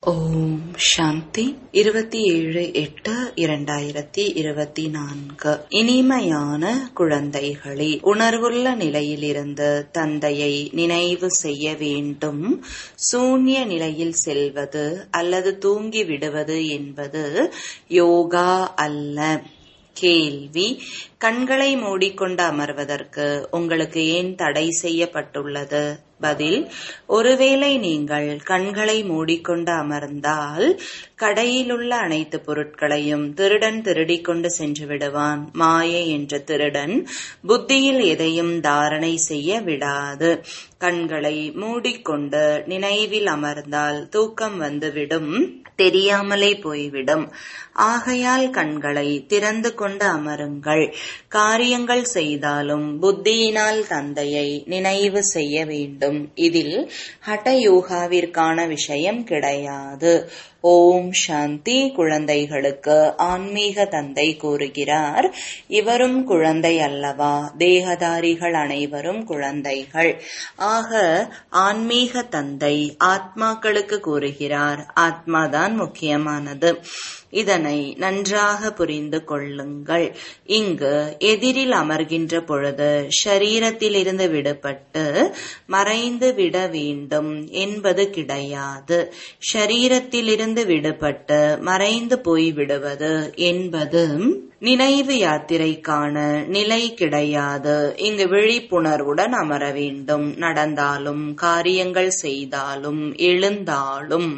ஓம் சாந்தி இருபத்தி ஏழு எட்டு இரண்டாயிரத்தி இருபத்தி நான்கு இனிமையான குழந்தைகளே உணர்வுள்ள நிலையிலிருந்து தந்தையை நினைவு செய்ய வேண்டும் சூன்ய நிலையில் செல்வது அல்லது தூங்கி விடுவது என்பது யோகா அல்ல கேள்வி கண்களை மூடிக்கொண்டு அமர்வதற்கு உங்களுக்கு ஏன் தடை செய்யப்பட்டுள்ளது பதில் ஒருவேளை நீங்கள் கண்களை மூடிக்கொண்டு அமர்ந்தால் கடையிலுள்ள அனைத்து பொருட்களையும் திருடன் திருடிக் கொண்டு சென்று விடுவான் மாயை என்ற திருடன் புத்தியில் எதையும் தாரணை செய்ய விடாது கண்களை மூடிக்கொண்டு நினைவில் அமர்ந்தால் தூக்கம் வந்துவிடும் தெரியாமலே போய்விடும் ஆகையால் கண்களை திறந்து கொண்டு அமருங்கள் காரியங்கள் செய்தாலும் புத்தியினால் தந்தையை நினைவு செய்ய வேண்டும் இதில் ஹட்டயோகாவிற்கான விஷயம் கிடையாது ஓம் சாந்தி குழந்தைகளுக்கு ஆன்மீக தந்தை கூறுகிறார் இவரும் குழந்தை அல்லவா தேகதாரிகள் அனைவரும் குழந்தைகள் ஆக ஆன்மீக தந்தை ஆத்மாக்களுக்கு கூறுகிறார் ஆத்மாதான் முக்கியமானது இதனை நன்றாக புரிந்து கொள்ளுங்கள் இங்கு எதிரில் அமர்கின்ற பொழுது ஷரீரத்திலிருந்து விடுபட்டு மறைந்து விட வேண்டும் என்பது கிடையாது ஷரீரத்திலிருந்து விடுபட்டு மறைந்து போய்விடுவது என்பது நினைவு யாத்திரைக்கான நிலை கிடையாது இங்கு விழிப்புணர்வுடன் அமர வேண்டும் நடந்தாலும் காரியங்கள் செய்தாலும் எழுந்தாலும்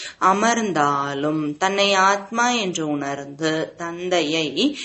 அமர்ந்தாலும் தன்னை ஆத்மா என்று உணர்ந்து தந்தையை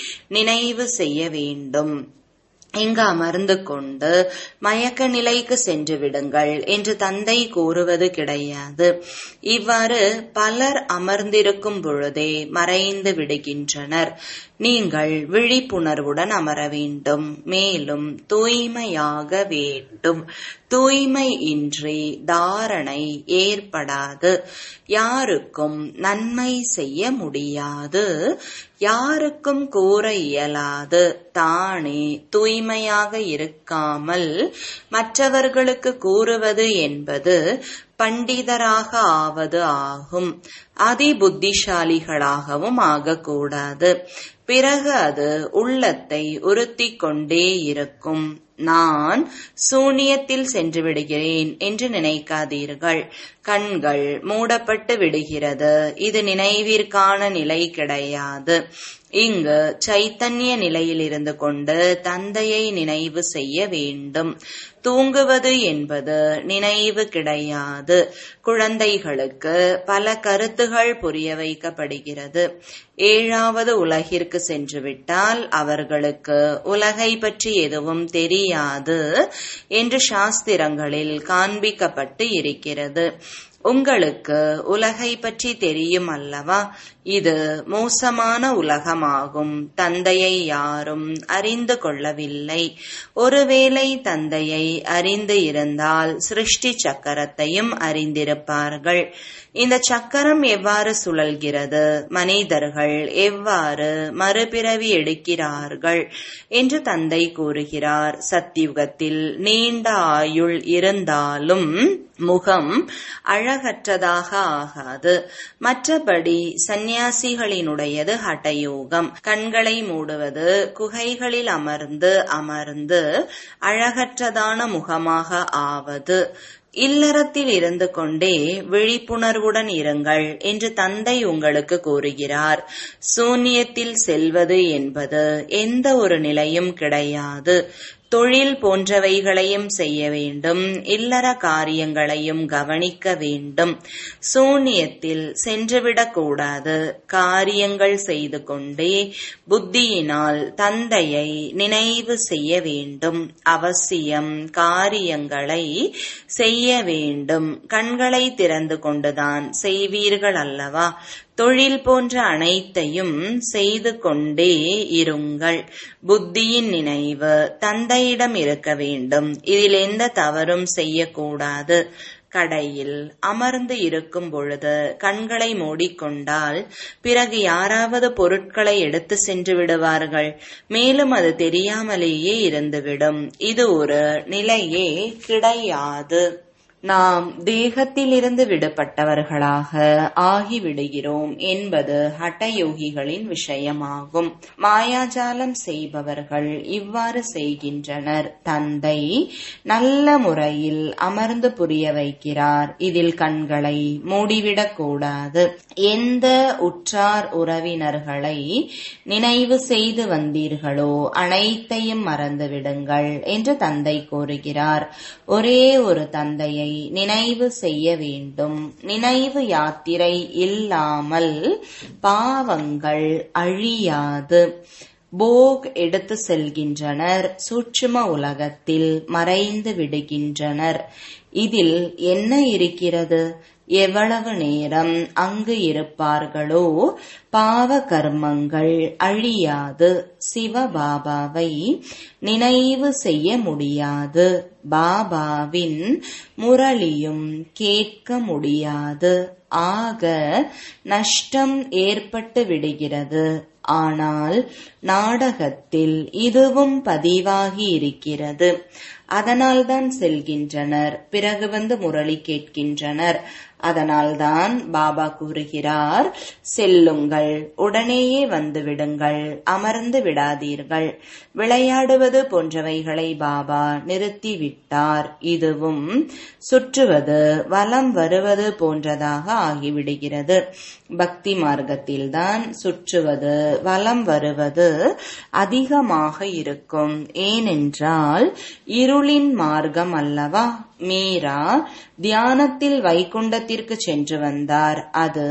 நினைவு செய்ய வேண்டும் இங்கு அமர்ந்து கொண்டு மயக்க நிலைக்கு சென்று விடுங்கள் என்று தந்தை கூறுவது கிடையாது இவ்வாறு பலர் அமர்ந்திருக்கும் பொழுதே மறைந்து விடுகின்றனர் நீங்கள் விழிப்புணர்வுடன் அமர வேண்டும் மேலும் தூய்மையாக வேண்டும் தூய்மை இன்றி தாரணை ஏற்படாது யாருக்கும் நன்மை செய்ய முடியாது யாருக்கும் கூற இயலாது தானே தூய்மையாக இருக்காமல் மற்றவர்களுக்கு கூறுவது என்பது பண்டிதராக ஆவது ஆகும் அதி புத்திசாலிகளாகவும் ஆகக்கூடாது பிறகு அது உள்ளத்தை உறுத்தி கொண்டே இருக்கும் நான் சூனியத்தில் சென்று விடுகிறேன் என்று நினைக்காதீர்கள் கண்கள் மூடப்பட்டு விடுகிறது இது நினைவிற்கான நிலை கிடையாது இங்கு சைத்தன்ய நிலையில் இருந்து கொண்டு தந்தையை நினைவு செய்ய வேண்டும் தூங்குவது என்பது நினைவு கிடையாது குழந்தைகளுக்கு பல கருத்துகள் புரிய வைக்கப்படுகிறது ஏழாவது உலகிற்கு சென்றுவிட்டால் அவர்களுக்கு உலகை பற்றி எதுவும் தெரியாது என்று சாஸ்திரங்களில் காண்பிக்கப்பட்டு இருக்கிறது உங்களுக்கு உலகை பற்றி தெரியும் அல்லவா இது மோசமான உலகமாகும் தந்தையை யாரும் அறிந்து கொள்ளவில்லை ஒருவேளை தந்தையை அறிந்து இருந்தால் சிருஷ்டி சக்கரத்தையும் அறிந்திருப்பார்கள் இந்த சக்கரம் எவ்வாறு சுழல்கிறது மனிதர்கள் எவ்வாறு மறுபிறவி எடுக்கிறார்கள் என்று தந்தை கூறுகிறார் சத்தியுகத்தில் நீண்ட ஆயுள் இருந்தாலும் முகம் அழகற்றதாக ஆகாது மற்றபடி சந்நியாசிகளினுடையது ஹட்டயோகம் கண்களை மூடுவது குகைகளில் அமர்ந்து அமர்ந்து அழகற்றதான முகமாக ஆவது இல்லறத்தில் இருந்து கொண்டே விழிப்புணர்வுடன் இருங்கள் என்று தந்தை உங்களுக்கு கூறுகிறார் சூன்யத்தில் செல்வது என்பது எந்த ஒரு நிலையும் கிடையாது தொழில் போன்றவைகளையும் செய்ய வேண்டும் இல்லற காரியங்களையும் கவனிக்க வேண்டும் சூன்யத்தில் சென்றுவிடக்கூடாது காரியங்கள் செய்து கொண்டே புத்தியினால் தந்தையை நினைவு செய்ய வேண்டும் அவசியம் காரியங்களை செய்ய வேண்டும் கண்களை திறந்து கொண்டுதான் செய்வீர்கள் அல்லவா தொழில் போன்ற அனைத்தையும் செய்து கொண்டே இருங்கள் புத்தியின் நினைவு தந்தையிடம் இருக்க வேண்டும் இதில் எந்த தவறும் செய்யக்கூடாது கடையில் அமர்ந்து இருக்கும் பொழுது கண்களை மூடிக்கொண்டால் பிறகு யாராவது பொருட்களை எடுத்து சென்று விடுவார்கள் மேலும் அது தெரியாமலேயே இருந்துவிடும் இது ஒரு நிலையே கிடையாது நாம் தேகத்திலிருந்து விடுபட்டவர்களாக ஆகிவிடுகிறோம் என்பது ஹட்டயோகிகளின் விஷயமாகும் மாயாஜாலம் செய்பவர்கள் இவ்வாறு செய்கின்றனர் தந்தை நல்ல முறையில் அமர்ந்து புரிய வைக்கிறார் இதில் கண்களை மூடிவிடக் கூடாது எந்த உற்றார் உறவினர்களை நினைவு செய்து வந்தீர்களோ அனைத்தையும் மறந்து விடுங்கள் என்று தந்தை கூறுகிறார் ஒரே ஒரு தந்தையை நினைவு செய்ய வேண்டும் நினைவு யாத்திரை இல்லாமல் பாவங்கள் அழியாது போக் எடுத்து செல்கின்றனர் சூட்சும உலகத்தில் மறைந்து விடுகின்றனர் இதில் என்ன இருக்கிறது எவ்வளவு நேரம் அங்கு இருப்பார்களோ பாவ கர்மங்கள் அழியாது சிவபாபாவை நினைவு செய்ய முடியாது பாபாவின் முரளியும் கேட்க முடியாது ஆக நஷ்டம் ஏற்பட்டு விடுகிறது ஆனால் நாடகத்தில் இதுவும் பதிவாகி இருக்கிறது அதனால்தான் செல்கின்றனர் பிறகு வந்து முரளி கேட்கின்றனர் அதனால்தான் பாபா கூறுகிறார் செல்லுங்கள் உடனேயே வந்து விடுங்கள் அமர்ந்து விடாதீர்கள் விளையாடுவது போன்றவைகளை பாபா நிறுத்திவிட்டார் இதுவும் சுற்றுவது வலம் வருவது போன்றதாக ஆகிவிடுகிறது பக்தி மார்க்கத்தில்தான் சுற்றுவது வலம் வருவது அதிகமாக இருக்கும் ஏனென்றால் இருளின் மார்க்கம் அல்லவா மீரா தியானத்தில் வைகுண்டத்திற்கு சென்று வந்தார் அது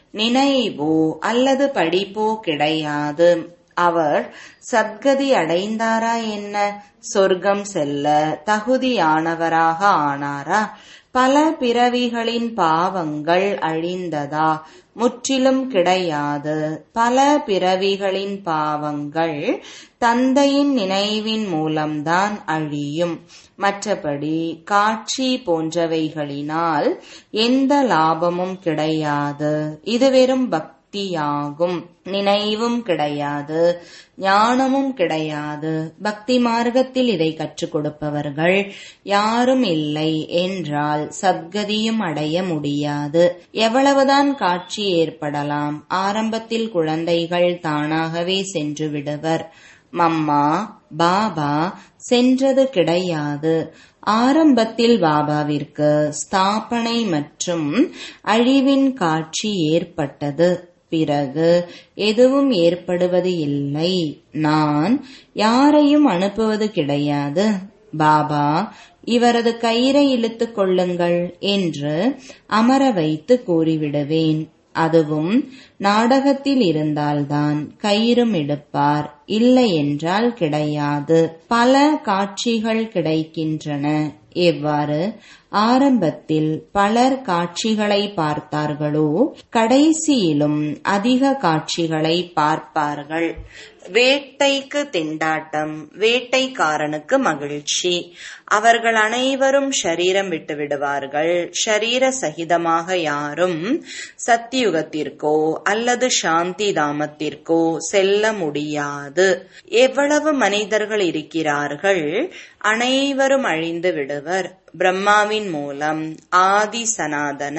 நினைவோ அல்லது படிப்போ கிடையாது அவர் சத்கதி அடைந்தாரா என்ன சொர்க்கம் செல்ல தகுதியானவராக ஆனாரா பல பிறவிகளின் பாவங்கள் அழிந்ததா முற்றிலும் கிடையாது பல பிறவிகளின் பாவங்கள் தந்தையின் நினைவின் மூலம்தான் அழியும் மற்றபடி காட்சி போன்றவைகளினால் எந்த லாபமும் கிடையாது இது வெறும் பக்தியாகும் நினைவும் கிடையாது ஞானமும் கிடையாது பக்தி மார்க்கத்தில் இதை கற்றுக் கொடுப்பவர்கள் யாரும் இல்லை என்றால் சத்கதியும் அடைய முடியாது எவ்வளவுதான் காட்சி ஏற்படலாம் ஆரம்பத்தில் குழந்தைகள் தானாகவே சென்று விடுவர் மம்மா பாபா சென்றது கிடையாது ஆரம்பத்தில் பாபாவிற்கு ஸ்தாபனை மற்றும் அழிவின் காட்சி ஏற்பட்டது பிறகு எதுவும் ஏற்படுவது இல்லை நான் யாரையும் அனுப்புவது கிடையாது பாபா இவரது கயிறை இழுத்துக் கொள்ளுங்கள் என்று அமர வைத்து கூறிவிடுவேன் அதுவும் நாடகத்தில் இருந்தால்தான் கயிறும் எடுப்பார் இல்லை என்றால் கிடையாது பல காட்சிகள் கிடைக்கின்றன எவ்வாறு ஆரம்பத்தில் பலர் காட்சிகளை பார்த்தார்களோ கடைசியிலும் அதிக காட்சிகளை பார்ப்பார்கள் வேட்டைக்கு திண்டாட்டம் வேட்டைக்காரனுக்கு மகிழ்ச்சி அவர்கள் அனைவரும் ஷரீரம் விட்டு விடுவார்கள் ஷரீர சகிதமாக யாரும் சத்தியுகத்திற்கோ அல்லது சாந்தி தாமத்திற்கோ செல்ல முடியாது எவ்வளவு மனிதர்கள் இருக்கிறார்கள் அனைவரும் அழிந்து விடுவர் பிரம்மாவின் மூலம் ஆதி சனாதன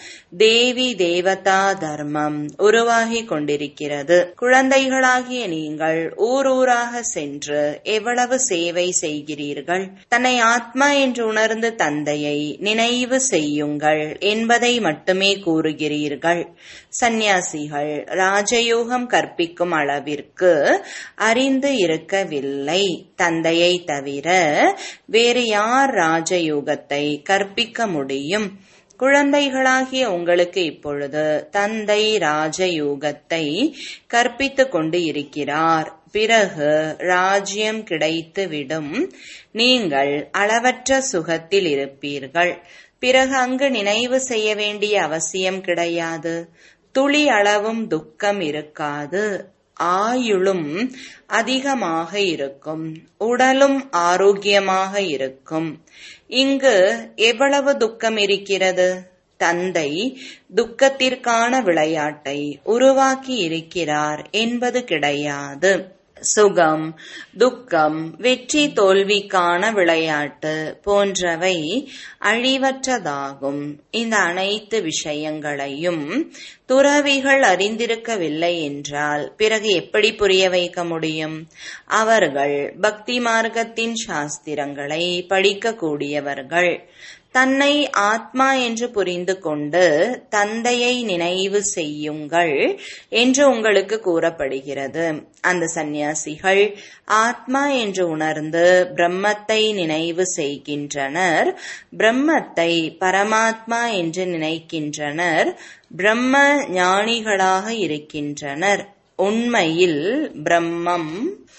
தேவி தேவதா தர்மம் உருவாகி கொண்டிருக்கிறது குழந்தைகளாகிய நீங்கள் ஊர் ஊராக சென்று எவ்வளவு சேவை செய்கிறீர்கள் தன்னை ஆத்மா என்று உணர்ந்து தந்தையை நினைவு செய்யுங்கள் என்பதை மட்டுமே கூறுகிறீர்கள் சந்நியாசிகள் ராஜயோகம் கற்பிக்கும் அளவிற்கு அறிந்து இருக்கவில்லை தந்தையை தவிர வேறு யார் ராஜயோகத்தை கற்பிக்க முடியும் குழந்தைகளாகிய உங்களுக்கு இப்பொழுது தந்தை ராஜயோகத்தை கற்பித்துக் கொண்டு இருக்கிறார் பிறகு ராஜ்யம் கிடைத்துவிடும் நீங்கள் அளவற்ற சுகத்தில் இருப்பீர்கள் பிறகு அங்கு நினைவு செய்ய வேண்டிய அவசியம் கிடையாது துளி அளவும் துக்கம் இருக்காது ஆயுளும் அதிகமாக இருக்கும் உடலும் ஆரோக்கியமாக இருக்கும் இங்கு எவ்வளவு துக்கம் இருக்கிறது தந்தை துக்கத்திற்கான விளையாட்டை உருவாக்கி இருக்கிறார் என்பது கிடையாது சுகம் துக்கம் வெற்றி தோல்விக்கான விளையாட்டு போன்றவை அழிவற்றதாகும் இந்த அனைத்து விஷயங்களையும் துறவிகள் அறிந்திருக்கவில்லை என்றால் பிறகு எப்படி புரிய வைக்க முடியும் அவர்கள் பக்தி மார்க்கத்தின் சாஸ்திரங்களை படிக்கக்கூடியவர்கள் தன்னை ஆத்மா என்று புரிந்து கொண்டு தந்தையை நினைவு செய்யுங்கள் என்று உங்களுக்கு கூறப்படுகிறது அந்த சந்நியாசிகள் ஆத்மா என்று உணர்ந்து பிரம்மத்தை நினைவு செய்கின்றனர் பிரம்மத்தை பரமாத்மா என்று நினைக்கின்றனர் பிரம்ம ஞானிகளாக இருக்கின்றனர் உண்மையில் பிரம்மம்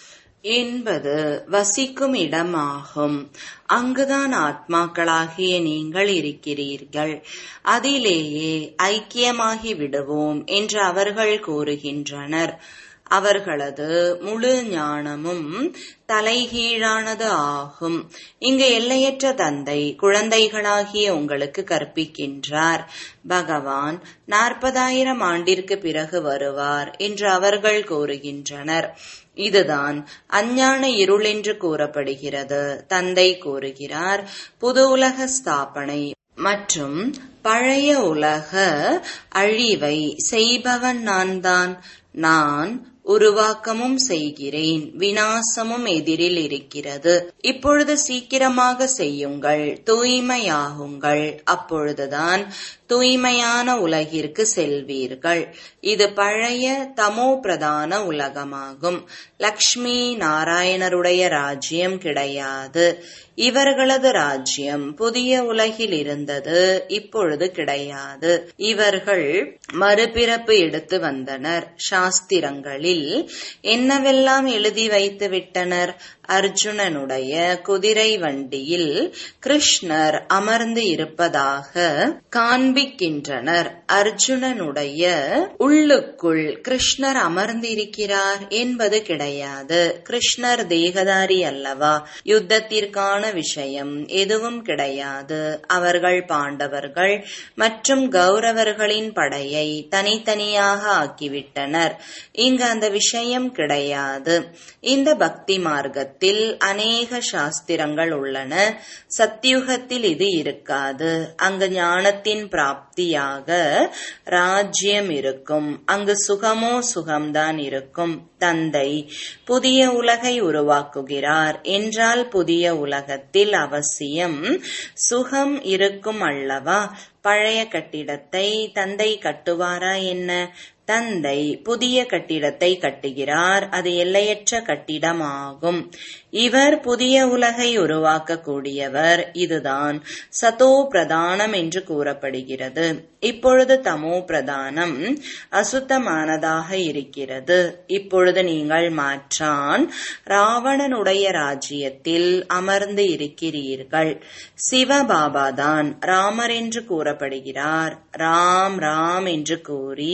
என்பது வசிக்கும் இடமாகும் அங்குதான் ஆத்மாக்களாகிய நீங்கள் இருக்கிறீர்கள் அதிலேயே ஐக்கியமாகி விடுவோம் என்று அவர்கள் கூறுகின்றனர் அவர்களது முழு ஞானமும் தலைகீழானது ஆகும் இங்கு எல்லையற்ற தந்தை குழந்தைகளாகிய உங்களுக்கு கற்பிக்கின்றார் பகவான் நாற்பதாயிரம் ஆண்டிற்கு பிறகு வருவார் என்று அவர்கள் கூறுகின்றனர் இதுதான் அஞ்ஞான இருள் என்று கூறப்படுகிறது தந்தை கூறுகிறார் புது உலக ஸ்தாபனை மற்றும் பழைய உலக அழிவை செய்பவன் நான் தான் நான் உருவாக்கமும் செய்கிறேன் வினாசமும் எதிரில் இருக்கிறது இப்பொழுது சீக்கிரமாக செய்யுங்கள் தூய்மையாகுங்கள் அப்பொழுதுதான் தூய்மையான உலகிற்கு செல்வீர்கள் இது பழைய தமோ பிரதான உலகமாகும் லக்ஷ்மி நாராயணருடைய ராஜ்யம் கிடையாது இவர்களது ராஜ்யம் புதிய உலகில் இருந்தது இப்பொழுது கிடையாது இவர்கள் மறுபிறப்பு எடுத்து வந்தனர் சாஸ்திரங்களில் என்னவெல்லாம் எழுதி வைத்து விட்டனர் அர்ஜுனனுடைய குதிரை வண்டியில் கிருஷ்ணர் அமர்ந்து இருப்பதாக காண்பிக்கின்றனர் அர்ஜுனனுடைய உள்ளுக்குள் கிருஷ்ணர் அமர்ந்திருக்கிறார் என்பது கிடையாது கிருஷ்ணர் தேகதாரி அல்லவா யுத்தத்திற்கான விஷயம் எதுவும் கிடையாது அவர்கள் பாண்டவர்கள் மற்றும் கௌரவர்களின் படையை தனித்தனியாக ஆக்கிவிட்டனர் இங்கு அந்த விஷயம் கிடையாது இந்த பக்தி மார்க்கத்தில் அநேக சாஸ்திரங்கள் உள்ளன சத்தியுகத்தில் இது இருக்காது அங்கு ஞானத்தின் பிராப்தியாக ராஜ்யம் இருக்கும் அங்கு சுகமோ சுகம்தான் இருக்கும் தந்தை புதிய உலகை உருவாக்குகிறார் என்றால் புதிய உலகத்தில் அவசியம் சுகம் இருக்கும் அல்லவா பழைய கட்டிடத்தை தந்தை கட்டுவாரா என்ன தந்தை புதிய கட்டிடத்தை கட்டுகிறார் அது எல்லையற்ற கட்டிடமாகும் இவர் புதிய உலகை உருவாக்கக்கூடியவர் இதுதான் சதோ பிரதானம் என்று கூறப்படுகிறது இப்பொழுது தமோ பிரதானம் அசுத்தமானதாக இருக்கிறது இப்பொழுது நீங்கள் மாற்றான் ராவணனுடைய ராஜ்யத்தில் அமர்ந்து இருக்கிறீர்கள் சிவபாபாதான் ராமர் என்று கூறப்படுகிறார் ராம் ராம் என்று கூறி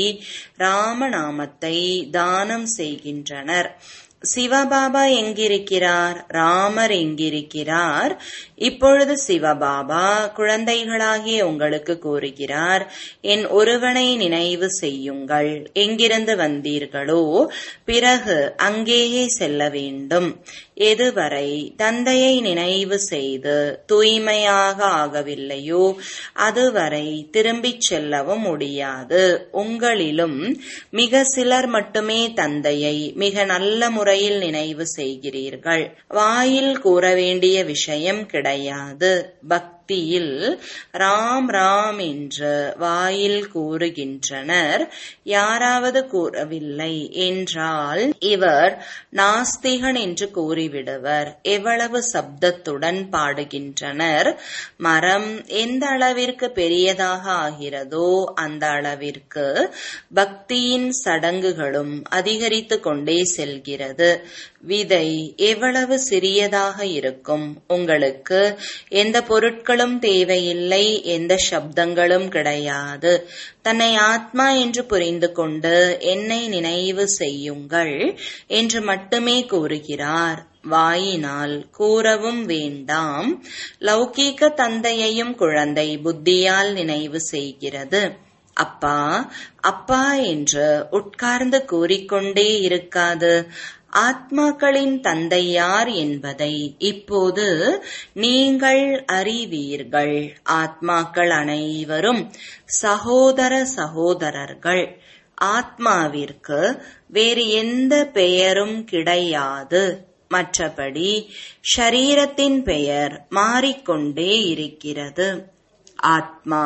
ராமநாமத்தை தானம் செய்கின்றனர் சிவபாபா எங்கிருக்கிறார் ராமர் எங்கிருக்கிறார் இப்பொழுது சிவபாபா குழந்தைகளாகிய உங்களுக்கு கூறுகிறார் என் ஒருவனை நினைவு செய்யுங்கள் எங்கிருந்து வந்தீர்களோ பிறகு அங்கேயே செல்ல வேண்டும் எதுவரை தந்தையை நினைவு செய்து தூய்மையாக ஆகவில்லையோ அதுவரை திரும்பிச் செல்லவும் முடியாது உங்களிலும் மிக சிலர் மட்டுமே தந்தையை மிக நல்ல முறையில் நினைவு செய்கிறீர்கள் வாயில் கூற வேண்டிய விஷயம் கிடையாது பக்தியில் ராம் ராம் என்று வாயில் கூறுகின்றனர் யாராவது கூறவில்லை என்றால் இவர் நாஸ்திகன் என்று கூறிவிடுவர் எவ்வளவு சப்தத்துடன் பாடுகின்றனர் மரம் எந்த அளவிற்கு பெரியதாக ஆகிறதோ அந்த அளவிற்கு பக்தியின் சடங்குகளும் அதிகரித்து கொண்டே செல்கிறது விதை எவ்வளவு சிறியதாக இருக்கும் உங்களுக்கு எந்த பொருட்களும் தேவையில்லை எந்த சப்தங்களும் கிடையாது தன்னை ஆத்மா என்று புரிந்து கொண்டு என்னை நினைவு செய்யுங்கள் என்று மட்டுமே கூறுகிறார் வாயினால் கூறவும் வேண்டாம் லௌகீக தந்தையையும் குழந்தை புத்தியால் நினைவு செய்கிறது அப்பா அப்பா என்று உட்கார்ந்து கூறிக்கொண்டே இருக்காது ஆத்மாக்களின் தந்தை யார் என்பதை இப்போது நீங்கள் அறிவீர்கள் ஆத்மாக்கள் அனைவரும் சகோதர சகோதரர்கள் ஆத்மாவிற்கு வேறு எந்த பெயரும் கிடையாது மற்றபடி ஷரீரத்தின் பெயர் மாறிக்கொண்டே இருக்கிறது ஆத்மா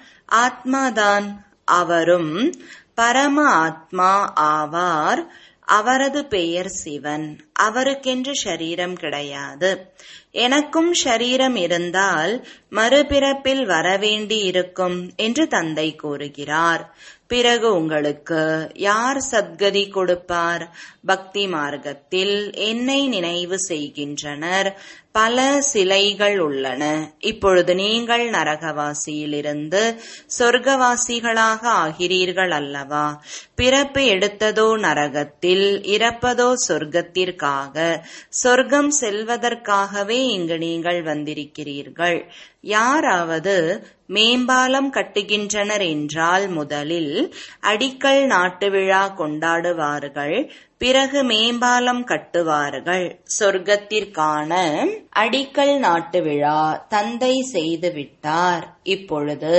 ஆத்மாதான் அவரும் பரம ஆத்மா ஆவார் அவரது பெயர் சிவன் அவருக்கென்று ஷரீரம் கிடையாது எனக்கும் ஷரீரம் இருந்தால் மறுபிறப்பில் வரவேண்டி இருக்கும் என்று தந்தை கூறுகிறார் பிறகு உங்களுக்கு யார் சத்கதி கொடுப்பார் பக்தி மார்க்கத்தில் என்னை நினைவு செய்கின்றனர் பல சிலைகள் உள்ளன இப்பொழுது நீங்கள் நரகவாசியிலிருந்து சொர்க்கவாசிகளாக ஆகிறீர்கள் அல்லவா பிறப்பு எடுத்ததோ நரகத்தில் இறப்பதோ சொர்க்கத்திற்காக சொர்க்கம் செல்வதற்காகவே இங்கு நீங்கள் வந்திருக்கிறீர்கள் யாராவது மேம்பாலம் கட்டுகின்றனர் என்றால் முதலில் அடிக்கல் நாட்டு விழா கொண்டாடுவார்கள் பிறகு மேம்பாலம் கட்டுவார்கள் சொர்க்கத்திற்கான அடிக்கல் நாட்டு விழா தந்தை செய்து விட்டார் இப்பொழுது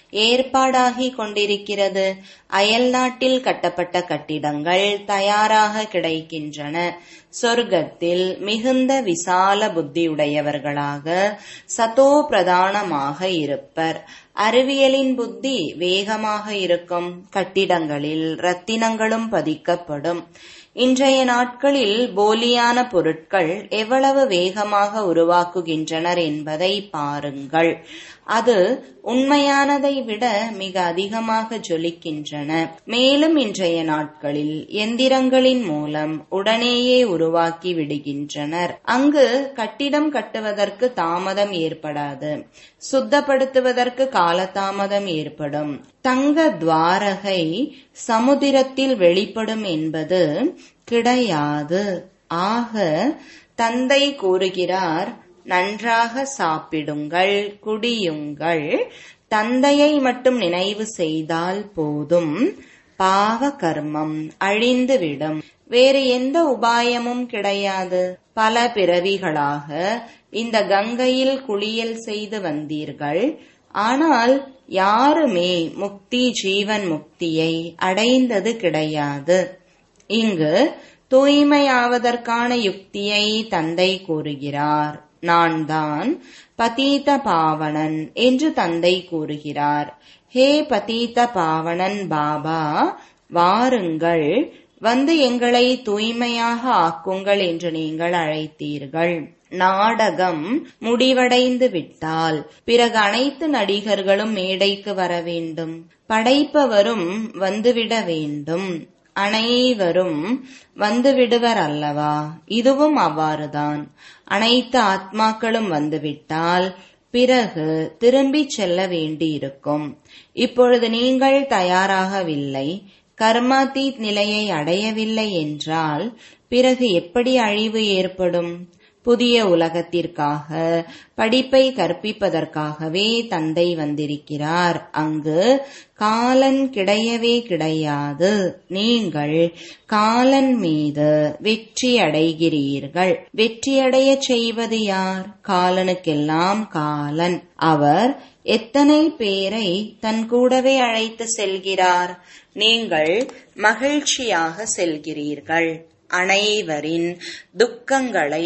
ஏற்பாடாகி கொண்டிருக்கிறது அயல் நாட்டில் கட்டப்பட்ட கட்டிடங்கள் தயாராக கிடைக்கின்றன சொர்க்கத்தில் மிகுந்த விசால புத்தியுடையவர்களாக சதோ பிரதானமாக இருப்பர் அறிவியலின் புத்தி வேகமாக இருக்கும் கட்டிடங்களில் ரத்தினங்களும் பதிக்கப்படும் இன்றைய நாட்களில் போலியான பொருட்கள் எவ்வளவு வேகமாக உருவாக்குகின்றனர் என்பதை பாருங்கள் அது உண்மையானதை விட மிக அதிகமாக ஜொலிக்கின்றன மேலும் இன்றைய நாட்களில் எந்திரங்களின் மூலம் உடனேயே உருவாக்கி விடுகின்றனர் அங்கு கட்டிடம் கட்டுவதற்கு தாமதம் ஏற்படாது சுத்தப்படுத்துவதற்கு காலதாமதம் ஏற்படும் தங்க துவாரகை சமுதிரத்தில் வெளிப்படும் என்பது கிடையாது ஆக தந்தை கூறுகிறார் நன்றாக சாப்பிடுங்கள் குடியுங்கள் தந்தையை மட்டும் நினைவு செய்தால் போதும் பாவ கர்மம் அழிந்துவிடும் வேறு எந்த உபாயமும் கிடையாது பல பிறவிகளாக இந்த கங்கையில் குளியல் செய்து வந்தீர்கள் ஆனால் யாருமே முக்தி ஜீவன் முக்தியை அடைந்தது கிடையாது இங்கு தூய்மையாவதற்கான யுக்தியை தந்தை கூறுகிறார் நான் தான் பதீத பாவனன் என்று தந்தை கூறுகிறார் ஹே பதீத பாவனன் பாபா வாருங்கள் வந்து எங்களை தூய்மையாக ஆக்குங்கள் என்று நீங்கள் அழைத்தீர்கள் நாடகம் முடிவடைந்து விட்டால் பிறகு அனைத்து நடிகர்களும் மேடைக்கு வர வேண்டும் படைப்பவரும் வந்துவிட வேண்டும் அனைவரும் வந்துவிடுவர் அல்லவா இதுவும் அவ்வாறுதான் அனைத்து ஆத்மாக்களும் வந்துவிட்டால் பிறகு திரும்பிச் செல்ல வேண்டியிருக்கும் இப்பொழுது நீங்கள் தயாராகவில்லை கர்மாதீத் நிலையை அடையவில்லை என்றால் பிறகு எப்படி அழிவு ஏற்படும் புதிய உலகத்திற்காக படிப்பை கற்பிப்பதற்காகவே தந்தை வந்திருக்கிறார் அங்கு காலன் கிடையவே கிடையாது நீங்கள் காலன் மீது வெற்றி அடைகிறீர்கள் வெற்றியடைய செய்வது யார் காலனுக்கெல்லாம் காலன் அவர் எத்தனை பேரை தன் கூடவே அழைத்து செல்கிறார் நீங்கள் மகிழ்ச்சியாக செல்கிறீர்கள் அனைவரின் துக்கங்களை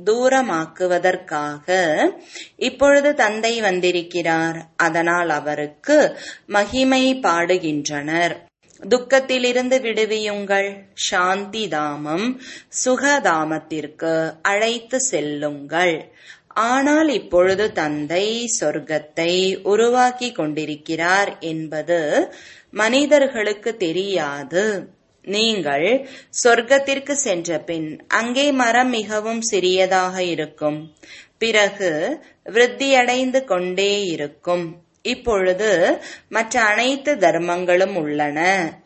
தூரமாக்குவதற்காக இப்பொழுது தந்தை வந்திருக்கிறார் அதனால் அவருக்கு மகிமை பாடுகின்றனர் துக்கத்திலிருந்து விடுவியுங்கள் சாந்தி தாமம் சுகதாமத்திற்கு அழைத்து செல்லுங்கள் ஆனால் இப்பொழுது தந்தை சொர்க்கத்தை உருவாக்கி கொண்டிருக்கிறார் என்பது மனிதர்களுக்கு தெரியாது நீங்கள் சொர்க்கத்திற்கு சென்ற பின் அங்கே மரம் மிகவும் சிறியதாக இருக்கும் பிறகு விருத்தியடைந்து கொண்டே இருக்கும் இப்பொழுது மற்ற அனைத்து தர்மங்களும் உள்ளன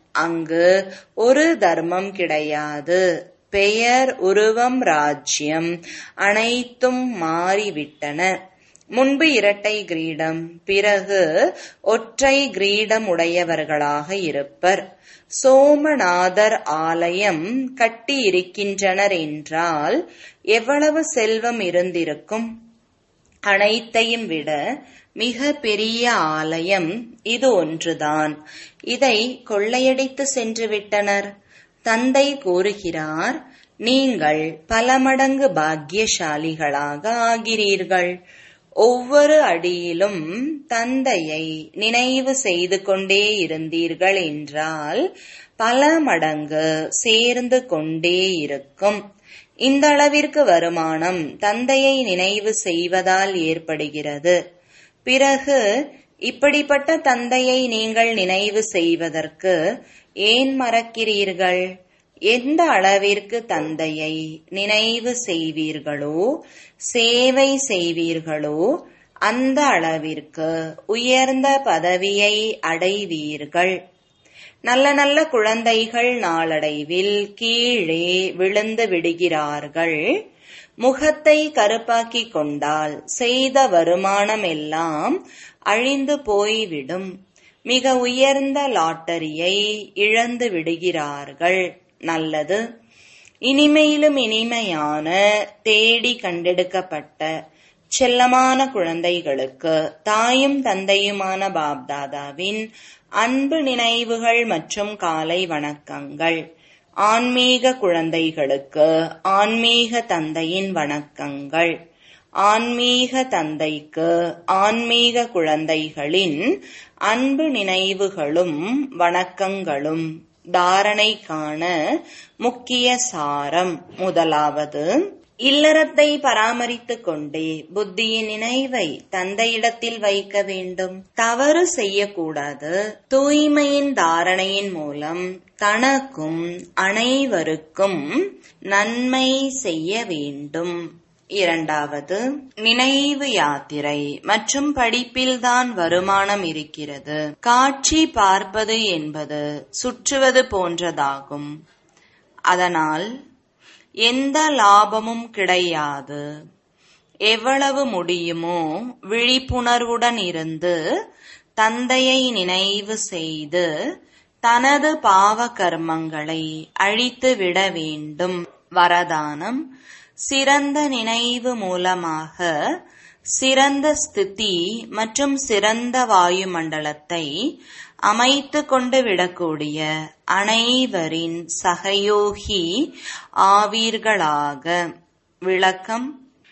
அங்கு ஒரு தர்மம் கிடையாது பெயர் உருவம் ராஜ்யம் அனைத்தும் மாறிவிட்டன முன்பு இரட்டை கிரீடம் பிறகு ஒற்றை கிரீடம் உடையவர்களாக இருப்பர் சோமநாதர் ஆலயம் கட்டி இருக்கின்றனர் என்றால் எவ்வளவு செல்வம் இருந்திருக்கும் அனைத்தையும் விட மிக பெரிய ஆலயம் இது ஒன்றுதான் இதை கொள்ளையடித்து சென்று விட்டனர் தந்தை கூறுகிறார் நீங்கள் பல மடங்கு பாக்கியசாலிகளாக ஆகிறீர்கள் ஒவ்வொரு அடியிலும் தந்தையை நினைவு செய்து கொண்டே இருந்தீர்கள் என்றால் பல மடங்கு சேர்ந்து கொண்டே இருக்கும் இந்த அளவிற்கு வருமானம் தந்தையை நினைவு செய்வதால் ஏற்படுகிறது பிறகு இப்படிப்பட்ட தந்தையை நீங்கள் நினைவு செய்வதற்கு ஏன் மறக்கிறீர்கள் எந்த அளவிற்கு தந்தையை நினைவு செய்வீர்களோ சேவை செய்வீர்களோ அந்த அளவிற்கு உயர்ந்த பதவியை அடைவீர்கள் நல்ல நல்ல குழந்தைகள் நாளடைவில் கீழே விழுந்து விடுகிறார்கள் முகத்தை கருப்பாக்கி கொண்டால் செய்த வருமானம் எல்லாம் அழிந்து போய்விடும் மிக உயர்ந்த லாட்டரியை இழந்து விடுகிறார்கள் நல்லது இனிமையிலும் இனிமையான தேடி கண்டெடுக்கப்பட்ட செல்லமான குழந்தைகளுக்கு தாயும் தந்தையுமான பாப்தாதாவின் அன்பு நினைவுகள் மற்றும் காலை வணக்கங்கள் ஆன்மீக குழந்தைகளுக்கு ஆன்மீக தந்தையின் வணக்கங்கள் ஆன்மீக தந்தைக்கு ஆன்மீக குழந்தைகளின் அன்பு நினைவுகளும் வணக்கங்களும் தாரணைக்கான முக்கிய சாரம் முதலாவது இல்லறத்தை பராமரித்துக் கொண்டே புத்தியின் நினைவை தந்தையிடத்தில் வைக்க வேண்டும் தவறு செய்யக்கூடாது தூய்மையின் தாரணையின் மூலம் தனக்கும் அனைவருக்கும் நன்மை செய்ய வேண்டும் இரண்டாவது நினைவு யாத்திரை மற்றும் படிப்பில்தான் வருமானம் இருக்கிறது காட்சி பார்ப்பது என்பது சுற்றுவது போன்றதாகும் அதனால் எந்த லாபமும் கிடையாது எவ்வளவு முடியுமோ விழிப்புணர்வுடன் இருந்து தந்தையை நினைவு செய்து தனது பாவ கர்மங்களை அழித்து விட வேண்டும் வரதானம் சிறந்த நினைவு மூலமாக சிறந்த ஸ்திதி மற்றும் சிறந்த வாயுமண்டலத்தை அமைத்து கொண்டு விடக்கூடிய அனைவரின் சகயோகி ஆவீர்களாக விளக்கம்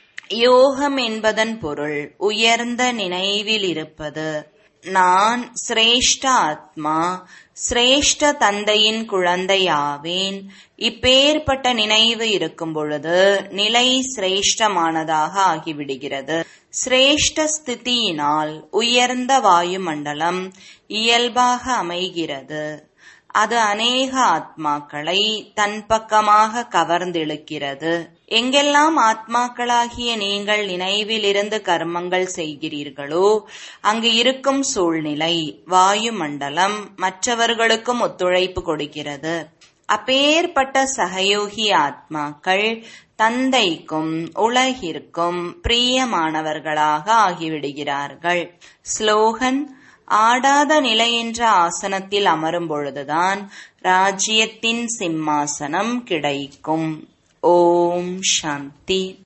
யோகம் என்பதன் பொருள் உயர்ந்த நினைவில் இருப்பது நான் சிரேஷ்ட ஆத்மா சிரேஷ்ட தந்தையின் குழந்தையாவேன் இப்பேற்பட்ட நினைவு இருக்கும் பொழுது நிலை சிரேஷ்டமானதாக ஆகிவிடுகிறது சிரேஷ்ட ஸ்திதியினால் உயர்ந்த வாயுமண்டலம் இயல்பாக அமைகிறது அது அநேக ஆத்மாக்களை தன் பக்கமாக கவர்ந்திழுக்கிறது எங்கெல்லாம் ஆத்மாக்களாகிய நீங்கள் நினைவில் இருந்து கர்மங்கள் செய்கிறீர்களோ அங்கு இருக்கும் சூழ்நிலை வாயுமண்டலம் மற்றவர்களுக்கும் ஒத்துழைப்பு கொடுக்கிறது அப்பேற்பட்ட சகயோகி ஆத்மாக்கள் தந்தைக்கும் உலகிற்கும் பிரியமானவர்களாக ஆகிவிடுகிறார்கள் ஸ்லோகன் ஆடாத நிலை என்ற ஆசனத்தில் அமரும் பொழுதுதான் ராஜ்யத்தின் சிம்மாசனம் கிடைக்கும் ஓம் சாந்தி